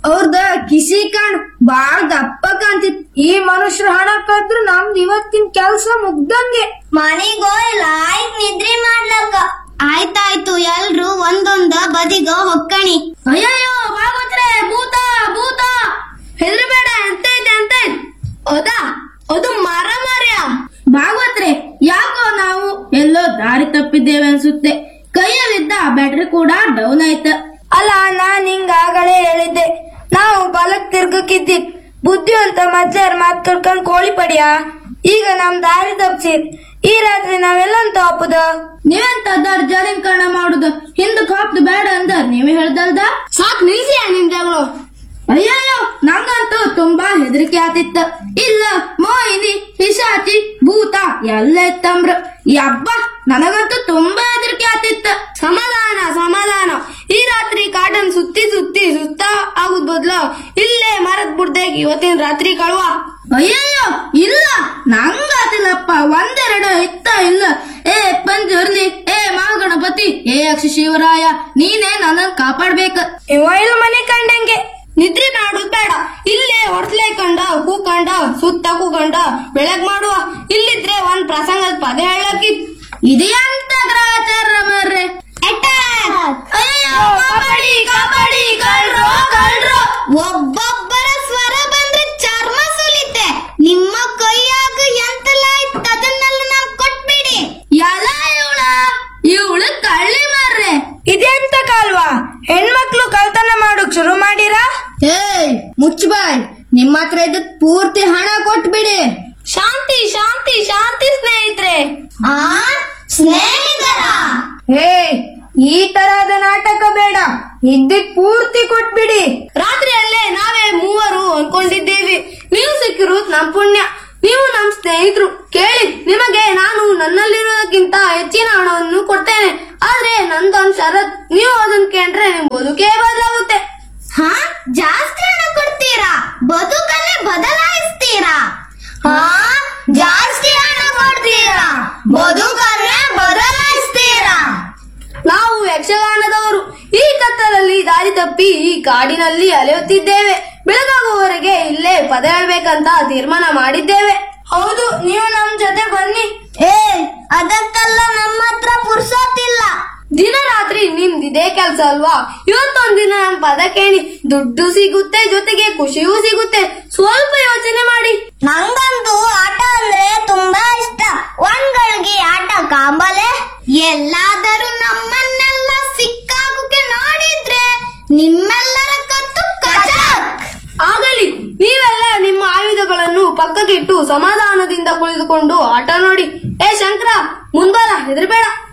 ಅವ್ರದ ಕಿಸಿ ಕಾಣ್ ಬಾಳ್ ದಪ್ಪ ಕಾಣ್ತಿತ್ ಈ ಮನುಷ್ಯರ ಹಣ ಕದ್ರು ನಮ್ದು ಇವತ್ತಿನ ಕೆಲ್ಸ ಮುಗ್ದಂಗೆ ಮನೆಗೋಯ್ ಲಾಯ್ಕ್ ನಿದ್ರಿ ಮಾಡ್ಲಕ್ಕ ಆಯ್ತಾಯ್ತು ಎಲ್ರು ಒಂದೊಂದ ಬದಿಗ ಹೊಕ್ಕಣಿ ಅಯ್ಯಯ್ಯೋ ಭಾಗವತ್ರೆ ಭೂತ ಭೂತ ಹೆದರ್ಬೇಡ ಎಂತ ಐತೆ ಅಂತ ಐತೆ ಹೌದಾ ಅದು ಮರ ಮರ್ಯ ಭಾಗವತ್ರೆ ಯಾಕೋ ನಾವು ಎಲ್ಲೋ ದಾರಿ ತಪ್ಪಿದ್ದೇವೆ ಅನ್ಸುತ್ತೆ ಕೈಯಲ್ಲಿದ್ದ ಬ್ಯಾಟ್ರಿ ಕೂಡ ಡೌನ್ ಆಯ್ತ ಅಲ್ಲ ನಾನ್ ಹಿಂಗಾಗಲೇ ಹೇಳಿದ್ದೆ ನಾವು ಬಲಕ್ ತಿರ್ಗಕ್ಕಿದ್ದಿ ಬುದ್ಧಿವಂತ ಮಜ್ಜರ್ ಮಾತ್ ಕರ್ಕೊಂಡ್ ಕೋಳಿ ಪಡಿಯ ಈಗ ನಮ್ ದಾರಿ ತಪ್ಸಿರ್ ಈ ರಾತ್ರಿ ನಾವೆಲ್ಲಂತ ಹಾಪುದ ನೀವೆಂತ ದರ್ಜಾರಿಂಕರಣ ಮಾಡುದು ಹಿಂದಕ್ ಹಾಪ್ದು ಬೇಡ ಅಂದ ನೀವೇ ಹೇಳ್ದಲ್ದ ಸಾಕ್ ನಿಲ್ಸಿ ನಿನ್ ಜಗಳು ಅಯ್ಯಯ್ಯೋ ನಂಗಂತೂ ತುಂಬಾ ಹೆದರಿಕೆ ಆತಿತ್ತ ಇಲ್ಲ ಮೋಹಿನಿ ಪಿಶಾಚಿ ಭೂತ ಎಲ್ಲ ಇತ್ತಂಬ್ರ ಯಬ್ಬ ನನಗಂತೂ ತುಂಬಾ ಹೆದರಿಕೆ ಆತಿತ್ತ ಸಮಾಧಾನ ಸಮಾಧಾನ ಈ ರಾತ್ರಿ ಕಾಟನ್ ಸುತ್ತಿ ಸುತ್ತಿ ಸುತ್ತ ಆಗುದ್ ಬದ್ಲು ಇಲ್ಲೇ ಮರದ್ ಬುಡ್ದೇಗ್ ಇವತ್ತಿನ ರಾತ್ರಿ ಕಳುವ ಅಯ್ಯಯ್ಯೋ ಇಲ್ಲ ನಂಗಾತಿಲ್ಲಪ್ಪ ಒಂದೆರಡು ಇತ್ತ ಇಲ್ಲ ಏ ಪಂಜುರ್ಲಿ ಏ ಮಹಾಗಣಪತಿ ಏ ಅಕ್ಷ ಶಿವರಾಯ ನೀನೇ ನನ್ನ ಕಾಪಾಡ್ಬೇಕ ಇವ ಇಲ್ಲ ಮನೆ ಕಂಡಂಗೆ ನಿದ್ರೆ ಮಾಡುದ್ ಬೇಡ ಇಲ್ಲೇ ಹೊಡ್ಸ್ಲೆ ಕಂಡ ಕೂಕಂಡ ಸುತ್ತ ಕೂಕಂಡ ಬೆಳಗ್ ಮಾಡುವ ಇಲ್ಲಿದ್ರೆ ಒಂದ್ ಪ್ರಸಂಗದ ಪದ ಹೇಳಕ್ಕಿದ್ ಇದೆಯಂತ ಗ್ರಹಚಾರ ಮರ್ರೆ ಅಯ್ಯೋ ಕಾಪಾಡಿ ಕಾಪಾಡಿ ಕಳ್ರೋ ಕಳ್ರೋ ಒಬ್ಬೊಬ್ಬರ ಸ್ವರ ಬಂದ್ರೆ ಚರ್ಮ ಸುಲಿತೆ ನಿಮ್ಮ ಕೈಯಾಗ ಎಂತೆಲ್ಲ ಇತ್ತು ಅದನ್ನೆಲ್ಲ ನಾನ್ ಕೊಟ್ಬಿಡಿ ಎಲ್ಲ ಇವಳ ಇವಳು ಕಳ್ಳಿ ಮಾರ್ರೆ ಇದೆಂತ ಕಾಲ್ವಾ ಹೆಣ್ಮಕ್ಳು ಕಳ್ತನ ಮಾಡೋಕ್ ಶುರು ಮಾಡಿರಾ ಏಯ್ ಮುಚ್ಚಬಾಯ್ ನಿಮ್ಮ ಹತ್ರ ಇದ್ದ ಪೂರ್ತಿ ಹಣ ಕೊಟ್ಬಿಡಿ ಶಾಂತಿ ಶಾಂತಿ ಶಾಂತಿ ಸ್ನೇಹಿತರೆ ಆ ಸ್ನೇಹಿತರ ಹೇ ಈ ತರಹದ ನಾಟಕ ಬೇಡ ಇದ್ದಿದ್ ಪೂರ್ತಿ ಕೊಟ್ಬಿಡಿ ರಾತ್ರಿಯಲ್ಲೇ ನಾವೇ ಮೂವರು ಅನ್ಕೊಂಡಿದ್ದೇವೆ ನೀವು ಸಿಕ್ಕಿರುವುದು ನಮ್ ಪುಣ್ಯ ನೀವು ನಮ್ ಸ್ನೇಹಿತರು ಕೇಳಿ ನಿಮಗೆ ನಾನು ನನ್ನಲ್ಲಿರೋದಕ್ಕಿಂತ ಹೆಚ್ಚಿನ ಹಣವನ್ನು ಕೊಡ್ತೇನೆ ಆದ್ರೆ ನಂದೊಂದ್ ಷರತ್ ನೀವು ಅದನ್ನ ಕೇಳ್ರೆ ನಿಮ್ ಬದುಕೇ ಬದಲಾಗುತ್ತೆ ಹಾ ಜಾಸ್ತಿ ಹಣ ಕೊಡ್ತೀರಾ ಬದುಕನ್ನೇ ಬದಲಾಯಿಸ್ತೀರಾ ಹಾ ಜಾಸ್ತಿ ಹಣ ಕೊಡ್ತೀರಾ ಬದುಕನ್ನೇ ಬದಲಾಯಿಸ್ತೀರಾ ನಾವು ಯಕ್ಷಗಾನದವರು ಈ ಕತ್ತಲಲ್ಲಿ ದಾರಿ ತಪ್ಪಿ ಈ ಕಾಡಿನಲ್ಲಿ ಅಲೆಯುತ್ತಿದ್ದೇವೆ ಬೆಳಗಾಗುವವರೆಗೆ ಇಲ್ಲೇ ಪದ ಹೇಳ್ಬೇಕಂತ ತೀರ್ಮಾನ ಮಾಡಿದ್ದೇವೆ ಹೌದು ನೀವು ನಮ್ ಜೊತೆ ಬನ್ನಿ ಏ ಅದಕ್ಕೆಲ್ಲ ನಮ್ಮ ಹತ್ರ ಪುರ್ಸೋತಿಲ್ಲ ದಿನ ರಾತ್ರಿ ನಿಮ್ದಿದೇ ಕೆಲ್ಸ ಅಲ್ವಾ ಇವತ್ತೊಂದಿನ ನಮ್ ಪದ ಕೇಳಿ ದುಡ್ಡು ಸಿಗುತ್ತೆ ಜೊತೆಗೆ ಖುಷಿಯೂ ಸಿಗುತ್ತೆ ಸ್ವಲ್ಪ ಯೋಚನೆ ಮಾಡಿ ನಂಗಂತೂ ಆಟ ಅಂದ್ರೆ ತುಂಬಾ ಇಷ್ಟ ಒಂಗಳಿಗೆ ಆಟ ಕಾಂಬಲೆ ಎಲ್ಲಾದರೂ ನಮ್ಮನ್ನೆಲ್ಲ ಸಿಕ್ಕಾಗುಕ್ಕೆ ನೋಡಿದ್ರೆ ನಿಮ್ಮೆಲ್ಲರ ಕತ್ತು ಕಚಕ್ ಆಗಲಿ ನೀವೆಲ್ಲ ನಿಮ್ಮ ಆಯುಧಗಳನ್ನು ಪಕ್ಕಕ್ಕಿಟ್ಟು ಸಮಾಧಾನದಿಂದ ಕುಳಿತುಕೊಂಡು ಆಟ ನೋಡಿ ಏ ಶಂಕರ ಮುಂಬಾರ ಹೆದರ್ಬೇಡ